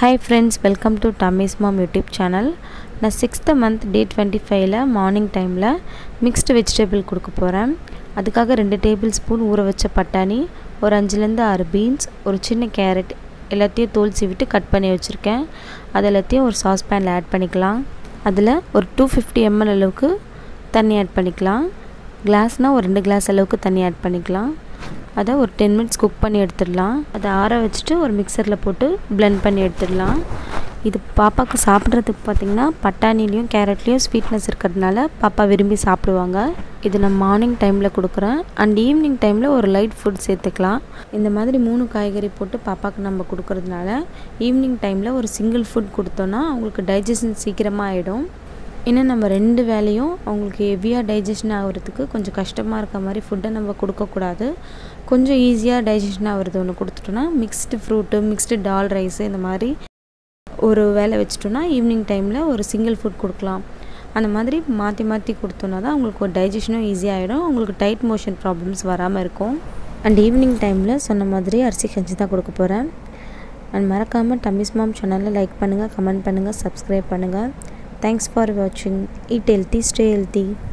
hi friends welcome to dummies mom YouTube channel நான் sixth month day twenty ஃபைவ்ல morning டைமில் mixed vegetable கொடுக்க போகிறேன் அதுக்காக ரெண்டு டேபிள் ஸ்பூன் ஊற வச்ச பட்டாணி ஒரு அஞ்சுலேருந்து ஆறு பீன்ஸ் ஒரு சின்ன கேரட் எல்லாத்தையும் தோல் சீவிட்டு கட் பண்ணி வச்சுருக்கேன் அது எல்லாத்தையும் ஒரு சாஸ் பேனில் ஆட் பண்ணிக்கலாம் அதில் ஒரு டூ ஃபிஃப்டி எம்எல் அளவுக்கு தண்ணி ஆட் பண்ணிக்கலாம் கிளாஸ்னால் ஒரு ரெண்டு கிளாஸ் அளவுக்கு தண்ணி ஆட் பண்ணிக்கலாம் அதை ஒரு டென் மினிட்ஸ் குக் பண்ணி எடுத்துடலாம் அதை ஆற வச்சுட்டு ஒரு மிக்சரில் போட்டு பிளெண்ட் பண்ணி எடுத்துடலாம் இது பாப்பாவுக்கு சாப்பிட்றதுக்கு பார்த்திங்கன்னா பட்டாணிலையும் கேரட்லேயும் ஸ்வீட்னஸ் இருக்கிறதுனால பாப்பா விரும்பி சாப்பிடுவாங்க இது நான் மார்னிங் டைமில் கொடுக்குறேன் அண்ட் ஈவினிங் டைமில் ஒரு லைட் ஃபுட் சேர்த்துக்கலாம் இந்த மாதிரி மூணு காய்கறி போட்டு பாப்பாவுக்கு நம்ம கொடுக்கறதுனால ஈவினிங் டைமில் ஒரு சிங்கிள் ஃபுட் கொடுத்தோன்னா அவங்களுக்கு டைஜஷன் சீக்கிரமாக ஆகிடும் இன்னும் நம்ம ரெண்டு வேலையும் அவங்களுக்கு ஹெவியாக டைஜஷன் ஆகிறதுக்கு கொஞ்சம் கஷ்டமாக இருக்க மாதிரி ஃபுட்டை நம்ம கொடுக்கக்கூடாது கொஞ்சம் ஈஸியாக டைஜஷன் ஆகிறது ஒன்று கொடுத்துட்டோன்னா mixed fruit mixed dal rice இந்த மாதிரி ஒரு வேலை வச்சுட்டோன்னா ஈவினிங் டைமில் ஒரு சிங்கிள் ஃபுட் கொடுக்கலாம் அந்த மாதிரி மாற்றி மாற்றி கொடுத்தோன்னா தான் அவங்களுக்கு ஒரு டைஜஷனும் ஈஸியாகிடும் அவங்களுக்கு டைட் மோஷன் ப்ராப்ளம்ஸ் வராமல் இருக்கும் அண்ட் ஈவினிங் டைமில் சொன்ன மாதிரி அரிசி கஞ்சி தான் கொடுக்க போகிறேன் அண்ட் மறக்காமல் டம்மிஸ் மாம் சேனலில் லைக் பண்ணுங்கள் கமெண்ட் பண்ணுங்கள் சப்ஸ்கிரைப் பண்ணுங்கள் தேங்க்ஸ் ஃபார் வாட்சிங் eat healthy stay healthy